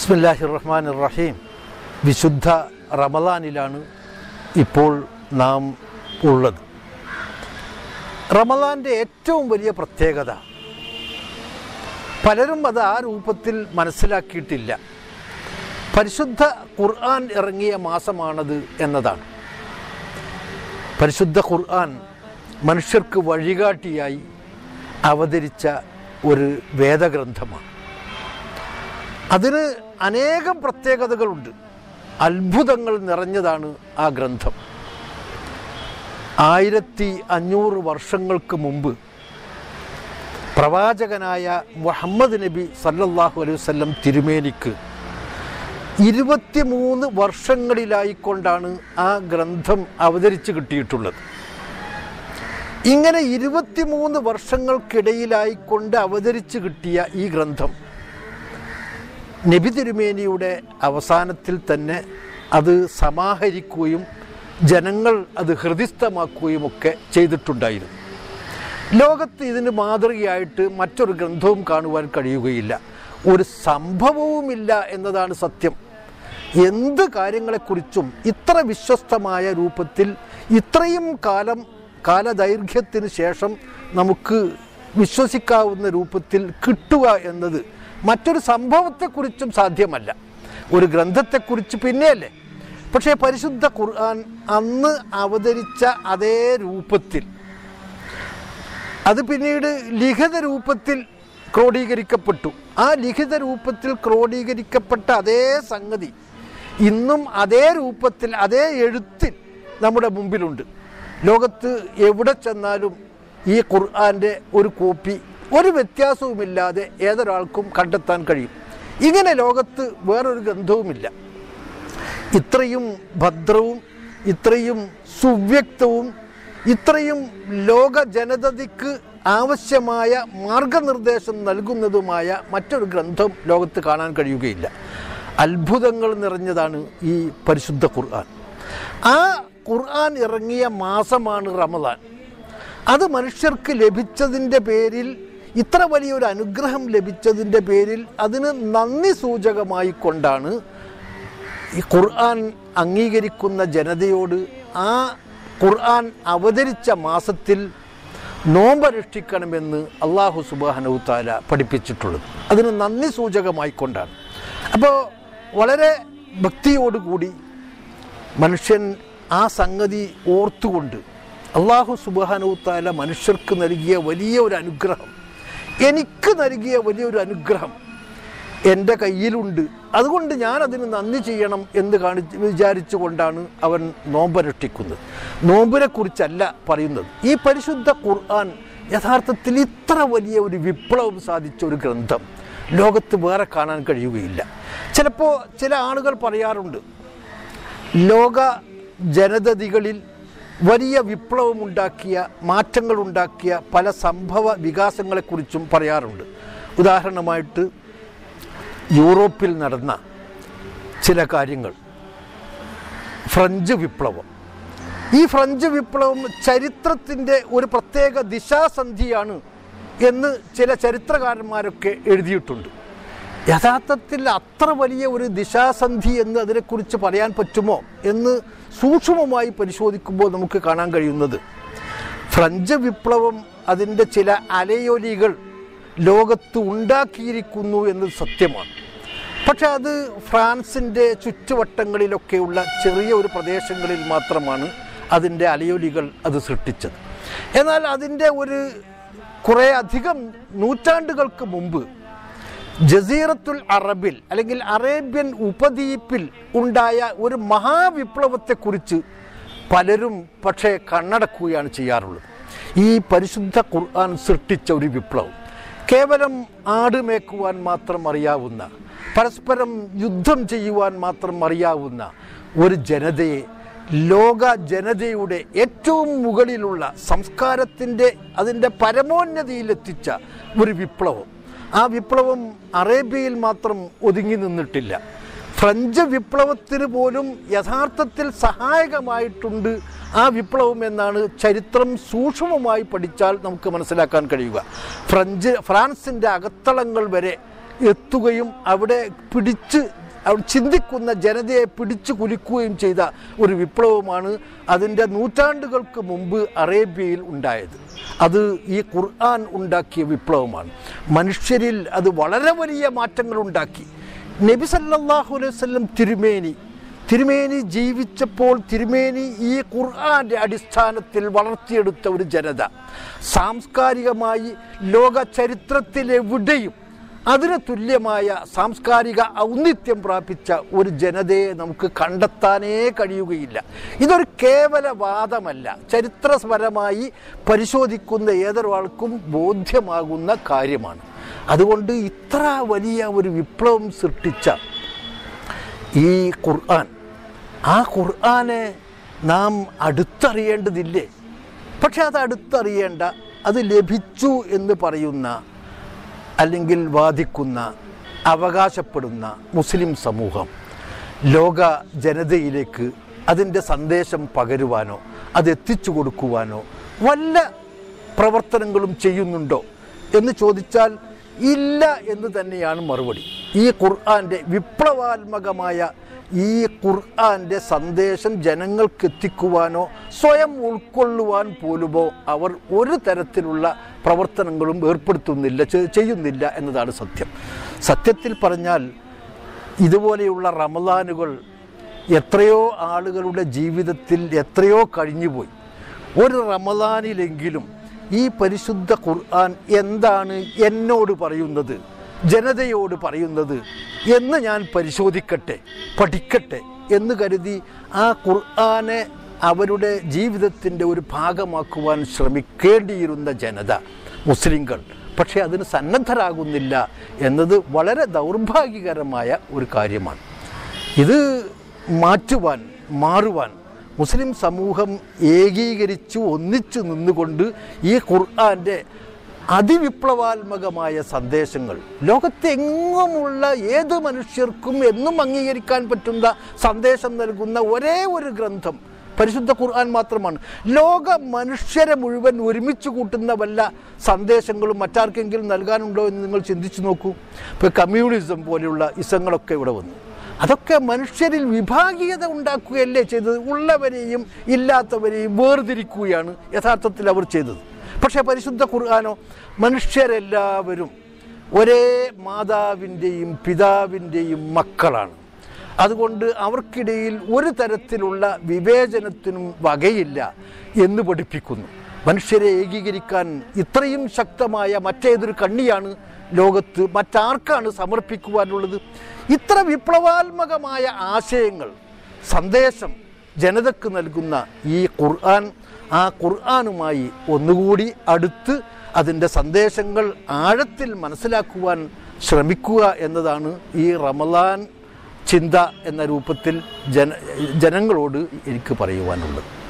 ബിസ്മില്ലാഹി റഹ്മാൻ റഹീം വിശുദ്ധ റമദാനിലാണ് ഇപ്പോൾ നാം ഉള്ളത് റമദാൻ്റെ ഏറ്റവും വലിയ പ്രത്യേകത പലരും അത് ആ രൂപത്തിൽ മനസ്സിലാക്കിയിട്ടില്ല പരിശുദ്ധ ഖുർആൻ ഇറങ്ങിയ മാസമാണത് എന്നതാണ് പരിശുദ്ധ ഖുർആൻ മനുഷ്യർക്ക് വഴികാട്ടിയായി അവതരിച്ച ഒരു വേദഗ്രന്ഥമാണ് അതിന് അനേകം പ്രത്യേകതകളുണ്ട് അത്ഭുതങ്ങൾ നിറഞ്ഞതാണ് ആ ഗ്രന്ഥം ആയിരത്തി അഞ്ഞൂറ് വർഷങ്ങൾക്ക് മുമ്പ് പ്രവാചകനായ മുഹമ്മദ് നബി സല്ലല്ലാഹു അലൈഹി വസല്ലം തിരുമേനിക്ക് ഇരുപത്തിമൂന്ന് വർഷങ്ങളിലായിക്കൊണ്ടാണ് ആ ഗ്രന്ഥം അവതരിച്ച് കിട്ടിയിട്ടുള്ളത് ഇങ്ങനെ ഇരുപത്തിമൂന്ന് വർഷങ്ങൾക്കിടയിലായിക്കൊണ്ട് അവതരിച്ച് കിട്ടിയ ഈ ഗ്രന്ഥം നബി തിരുമേനിയുടെ അവസാനത്തിൽ തന്നെ അത് സമാഹരിക്കുകയും ജനങ്ങൾ അത് ഹൃദിസ്ഥമാക്കുകയും ഒക്കെ ചെയ്തിട്ടുണ്ടായിരുന്നു ലോകത്ത് ഇതിന് മാതൃകയായിട്ട് മറ്റൊരു ഗ്രന്ഥവും കാണുവാൻ കഴിയുകയില്ല ഒരു സംഭവവുമില്ല എന്നതാണ് സത്യം എന്ത് കാര്യങ്ങളെക്കുറിച്ചും ഇത്ര വിശ്വസ്തമായ രൂപത്തിൽ ഇത്രയും കാലം കാലദൈർഘ്യത്തിന് ശേഷം നമുക്ക് വിശ്വസിക്കാവുന്ന രൂപത്തിൽ കിട്ടുക എന്നത് മറ്റൊരു സംഭവത്തെക്കുറിച്ചും സാധ്യമല്ല ഒരു ഗ്രന്ഥത്തെക്കുറിച്ച് പിന്നെയല്ലേ പക്ഷേ പരിശുദ്ധ ഖുർആൻ അന്ന് അവതരിച്ച അതേ രൂപത്തിൽ അത് പിന്നീട് ലിഖിത രൂപത്തിൽ ക്രോഡീകരിക്കപ്പെട്ടു ആ ലിഖിത രൂപത്തിൽ ക്രോഡീകരിക്കപ്പെട്ട അതേ സംഗതി ഇന്നും അതേ രൂപത്തിൽ അതേ എഴുത്തിൽ നമ്മുടെ മുമ്പിലുണ്ട് ലോകത്ത് എവിടെ ചെന്നാലും ഈ ഖുർആൻ്റെ ഒരു കോപ്പി ഒരു വ്യത്യാസവുമില്ലാതെ ഏതൊരാൾക്കും കണ്ടെത്താൻ കഴിയും ഇങ്ങനെ ലോകത്ത് വേറൊരു ഗ്രന്ഥവുമില്ല ഇത്രയും ഭദ്രവും ഇത്രയും സുവ്യക്തവും ഇത്രയും ലോക ജനതയ്ക്ക് ആവശ്യമായ മാർഗനിർദ്ദേശം നൽകുന്നതുമായ മറ്റൊരു ഗ്രന്ഥം ലോകത്ത് കാണാൻ കഴിയുകയില്ല അത്ഭുതങ്ങൾ നിറഞ്ഞതാണ് ഈ പരിശുദ്ധ ഖുർആൻ ആ ഖുർആൻ ഇറങ്ങിയ മാസമാണ് റമദാൻ അത് മനുഷ്യർക്ക് ലഭിച്ചതിൻ്റെ പേരിൽ ഇത്ര വലിയൊരു അനുഗ്രഹം ലഭിച്ചതിൻ്റെ പേരിൽ അതിന് നന്ദി സൂചകമായി കൊണ്ടാണ് ഈ ഖുർആൻ അംഗീകരിക്കുന്ന ജനതയോട് ആ ഖുർആൻ അവതരിച്ച മാസത്തിൽ നോമ്പനുഷ്ഠിക്കണമെന്ന് അള്ളാഹു സുബാനു താല പഠിപ്പിച്ചിട്ടുള്ളത് അതിന് നന്ദി സൂചകമായിക്കൊണ്ടാണ് അപ്പോൾ വളരെ ഭക്തിയോടുകൂടി മനുഷ്യൻ ആ സംഗതി ഓർത്തുകൊണ്ട് അള്ളാഹു സുബാനു താല മനുഷ്യർക്ക് നൽകിയ വലിയ ഒരു അനുഗ്രഹം എനിക്ക് നൽകിയ വലിയൊരു അനുഗ്രഹം എൻ്റെ കയ്യിലുണ്ട് അതുകൊണ്ട് ഞാൻ അതിന് നന്ദി ചെയ്യണം എന്ന് കാണിച്ച് വിചാരിച്ചുകൊണ്ടാണ് അവൻ നോമ്പനുഷ്ഠിക്കുന്നത് നോമ്പിനെ കുറിച്ചല്ല പറയുന്നത് ഈ പരിശുദ്ധ ഖുർആൻ യഥാർത്ഥത്തിൽ ഇത്ര വലിയ ഒരു വിപ്ലവം സാധിച്ച ഒരു ഗ്രന്ഥം ലോകത്ത് വേറെ കാണാൻ കഴിയുകയില്ല ചിലപ്പോൾ ചില ആളുകൾ പറയാറുണ്ട് ലോക ജനതതികളിൽ വലിയ വിപ്ലവമുണ്ടാക്കിയ മാറ്റങ്ങളുണ്ടാക്കിയ പല സംഭവ വികാസങ്ങളെക്കുറിച്ചും പറയാറുണ്ട് ഉദാഹരണമായിട്ട് യൂറോപ്പിൽ നടന്ന ചില കാര്യങ്ങൾ ഫ്രഞ്ച് വിപ്ലവം ഈ ഫ്രഞ്ച് വിപ്ലവം ചരിത്രത്തിൻ്റെ ഒരു പ്രത്യേക ദിശാസന്ധിയാണ് എന്ന് ചില ചരിത്രകാരന്മാരൊക്കെ എഴുതിയിട്ടുണ്ട് യഥാർത്ഥത്തിൽ അത്ര വലിയ ഒരു ദിശാസന്ധി എന്ന് അതിനെക്കുറിച്ച് പറയാൻ പറ്റുമോ എന്ന് സൂക്ഷ്മമായി പരിശോധിക്കുമ്പോൾ നമുക്ക് കാണാൻ കഴിയുന്നത് ഫ്രഞ്ച് വിപ്ലവം അതിൻ്റെ ചില അലയൊലികൾ ലോകത്ത് ഉണ്ടാക്കിയിരിക്കുന്നു എന്നത് സത്യമാണ് പക്ഷെ അത് ഫ്രാൻസിൻ്റെ ചുറ്റുവട്ടങ്ങളിലൊക്കെയുള്ള ചെറിയ ഒരു പ്രദേശങ്ങളിൽ മാത്രമാണ് അതിൻ്റെ അലയൊലികൾ അത് സൃഷ്ടിച്ചത് എന്നാൽ അതിൻ്റെ ഒരു കുറേ അധികം നൂറ്റാണ്ടുകൾക്ക് മുമ്പ് ജസീറത്തുൽ അറബിൽ അല്ലെങ്കിൽ അറേബ്യൻ ഉപദ്വീപിൽ ഉണ്ടായ ഒരു മഹാവിപ്ലവത്തെക്കുറിച്ച് പലരും പക്ഷേ കണ്ണടക്കുകയാണ് ചെയ്യാറുള്ളത് ഈ പരിശുദ്ധ ഖുർആൻ സൃഷ്ടിച്ച ഒരു വിപ്ലവം കേവലം ആട് മേക്കുവാൻ മാത്രം അറിയാവുന്ന പരസ്പരം യുദ്ധം ചെയ്യുവാൻ മാത്രം അറിയാവുന്ന ഒരു ജനതയെ ലോക ജനതയുടെ ഏറ്റവും മുകളിലുള്ള സംസ്കാരത്തിൻ്റെ അതിൻ്റെ പരമോന്നതിയിലെത്തിച്ച ഒരു വിപ്ലവം ആ വിപ്ലവം അറേബ്യയിൽ മാത്രം ഒതുങ്ങി നിന്നിട്ടില്ല ഫ്രഞ്ച് വിപ്ലവത്തിന് പോലും യഥാർത്ഥത്തിൽ സഹായകമായിട്ടുണ്ട് ആ വിപ്ലവം എന്നാണ് ചരിത്രം സൂക്ഷ്മമായി പഠിച്ചാൽ നമുക്ക് മനസ്സിലാക്കാൻ കഴിയുക ഫ്രഞ്ച് ഫ്രാൻസിൻ്റെ അകത്തളങ്ങൾ വരെ എത്തുകയും അവിടെ പിടിച്ച് അവിടെ ചിന്തിക്കുന്ന ജനതയെ പിടിച്ചു കുലുക്കുകയും ചെയ്ത ഒരു വിപ്ലവമാണ് അതിൻ്റെ നൂറ്റാണ്ടുകൾക്ക് മുമ്പ് അറേബ്യയിൽ ഉണ്ടായത് അത് ഈ ഖുർആൻ ഉണ്ടാക്കിയ വിപ്ലവമാണ് മനുഷ്യരിൽ അത് വളരെ വലിയ മാറ്റങ്ങൾ ഉണ്ടാക്കി നബി സല്ലല്ലാഹു അലൈഹി വസല്ലം തിരുമേനി തിരുമേനി ജീവിച്ചപ്പോൾ തിരുമേനി ഈ ഖുർആന്റെ അടിസ്ഥാനത്തിൽ വളർത്തിയെടുത്ത ഒരു ജനത സാംസ്കാരികമായി ലോക ചരിത്രത്തിലെവിടെയും അതിന് തുല്യമായ സാംസ്കാരിക ഔന്നിത്യം പ്രാപിച്ച ഒരു ജനതയെ നമുക്ക് കണ്ടെത്താനേ കഴിയുകയില്ല ഇതൊരു കേവല വാദമല്ല ചരിത്രപരമായി പരിശോധിക്കുന്ന ഏതൊരാൾക്കും ബോധ്യമാകുന്ന കാര്യമാണ് അതുകൊണ്ട് ഇത്ര വലിയ ഒരു വിപ്ലവം സൃഷ്ടിച്ച ഈ ഖുർആൻ ആ ഖുർആനെ നാം അടുത്തറിയേണ്ടതില്ലേ പക്ഷെ അത് അടുത്തറിയേണ്ട അത് ലഭിച്ചു എന്ന് പറയുന്ന അല്ലെങ്കിൽ വാദിക്കുന്ന അവകാശപ്പെടുന്ന മുസ്ലിം സമൂഹം ലോക ജനതയിലേക്ക് അതിൻ്റെ സന്ദേശം പകരുവാനോ അത് എത്തിച്ചു കൊടുക്കുവാനോ വല്ല പ്രവർത്തനങ്ങളും ചെയ്യുന്നുണ്ടോ എന്ന് ചോദിച്ചാൽ ഇല്ല എന്ന് തന്നെയാണ് മറുപടി ഈ ഖുർആൻ്റെ വിപ്ലവാത്മകമായ ഈ ഖുർആൻ്റെ സന്ദേശം ജനങ്ങൾക്ക് എത്തിക്കുവാനോ സ്വയം ഉൾക്കൊള്ളുവാൻ പോലുമോ അവർ ഒരു തരത്തിലുള്ള പ്രവർത്തനങ്ങളും ഏർപ്പെടുത്തുന്നില്ല ചെ- ചെയ്യുന്നില്ല എന്നതാണ് സത്യം സത്യത്തിൽ പറഞ്ഞാൽ ഇതുപോലെയുള്ള റമദാനുകൾ എത്രയോ ആളുകളുടെ ജീവിതത്തിൽ എത്രയോ കഴിഞ്ഞുപോയി ഒരു റമദാനിലെങ്കിലും ഈ പരിശുദ്ധ ഖുർആൻ എന്താണ് എന്നോട് പറയുന്നത് ജനതയോട് പറയുന്നത് എന്ന് ഞാൻ പരിശോധിക്കട്ടെ പഠിക്കട്ടെ എന്ന് കരുതി ആ ഖുർആനെ അവരുടെ ജീവിതത്തിൻ്റെ ഒരു ഭാഗമാക്കുവാൻ ശ്രമിക്കേണ്ടിയിരുന്ന ജനത മുസ്ലിങ്ങൾ പക്ഷേ അതിന് സന്നദ്ധരാകുന്നില്ല എന്നത് വളരെ ദൗർഭാഗ്യകരമായ ഒരു കാര്യമാണ് ഇത് മാറ്റുവാൻ മാറുവാൻ മുസ്ലിം സമൂഹം ഏകീകരിച്ചു ഒന്നിച്ചു നിന്നുകൊണ്ട് ഈ ഖുർആൻ്റെ അതിവിപ്ലവാത്മകമായ സന്ദേശങ്ങൾ ലോകത്തെങ്ങുമുള്ള ഏത് മനുഷ്യർക്കും എന്നും അംഗീകരിക്കാൻ പറ്റുന്ന സന്ദേശം നൽകുന്ന ഒരേ ഒരു ഗ്രന്ഥം പരിശുദ്ധ ഖുർആൻ മാത്രമാണ് ലോക മനുഷ്യരെ മുഴുവൻ ഒരുമിച്ച് കൂട്ടുന്ന വല്ല സന്ദേശങ്ങളും മറ്റാർക്കെങ്കിലും നൽകാനുണ്ടോ എന്ന് നിങ്ങൾ ചിന്തിച്ചു നോക്കൂ ഇപ്പോൾ കമ്മ്യൂണിസം പോലെയുള്ള ഇസങ്ങളൊക്കെ ഇവിടെ വന്നു അതൊക്കെ മനുഷ്യരിൽ വിഭാഗീയത ഉണ്ടാക്കുകയല്ലേ ചെയ്തത് ഉള്ളവരെയും ഇല്ലാത്തവരെയും വേർതിരിക്കുകയാണ് യഥാർത്ഥത്തിൽ അവർ ചെയ്തത് പക്ഷേ പരിശുദ്ധ ഖുർആാനോ മനുഷ്യരെല്ലാവരും ഒരേ മാതാവിൻ്റെയും പിതാവിൻ്റെയും മക്കളാണ് അതുകൊണ്ട് അവർക്കിടയിൽ ഒരു തരത്തിലുള്ള വിവേചനത്തിനും വകയില്ല എന്ന് പഠിപ്പിക്കുന്നു മനുഷ്യരെ ഏകീകരിക്കാൻ ഇത്രയും ശക്തമായ മറ്റേതൊരു കണ്ണിയാണ് ലോകത്ത് മറ്റാർക്കാണ് സമർപ്പിക്കുവാനുള്ളത് ഇത്ര വിപ്ലവാത്മകമായ ആശയങ്ങൾ സന്ദേശം ജനതക്ക് നൽകുന്ന ഈ ഖുർആൻ ആ ഖുർആനുമായി ഒന്നുകൂടി അടുത്ത് അതിൻ്റെ സന്ദേശങ്ങൾ ആഴത്തിൽ മനസ്സിലാക്കുവാൻ ശ്രമിക്കുക എന്നതാണ് ഈ റമലാൻ ചിന്ത എന്ന രൂപത്തിൽ ജന ജനങ്ങളോട് എനിക്ക് പറയുവാനുള്ളത്